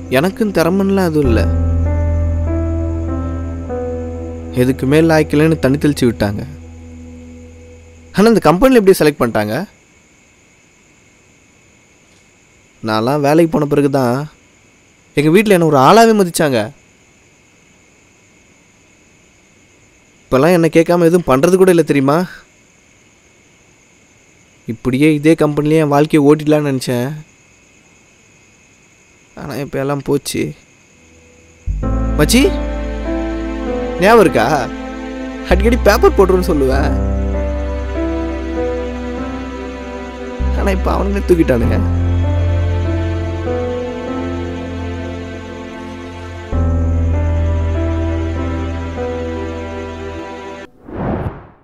எனக்கும் திறமன்லாம் எதுவும் இல்லை எதுக்குமே லாய்க்கலன்னு தண்ணி தெளிச்சு விட்டாங்க ஆனால் இந்த கம்பெனியில் எப்படி செலக்ட் பண்ணிட்டாங்க நான்லாம் வேலைக்கு போன பிறகு தான் எங்கள் வீட்டில் என்ன ஒரு ஆளாவே மதிச்சாங்க இப்போல்லாம் என்னை கேட்காம எதுவும் பண்ணுறது கூட இல்லை தெரியுமா இப்படியே இதே கம்பெனிலேயே என் வாழ்க்கையை ஓட்டிடலான்னு நினச்சேன் ஆனால் இப்போ எல்லாம் போச்சு மச்சி ஞாபகம் இருக்கா அடிக்கடி பேப்பர் போட்டுருன்னு சொல்லுவேன் ஆனால் இப்போ அவனுங்களே தூக்கிட்டானுங்க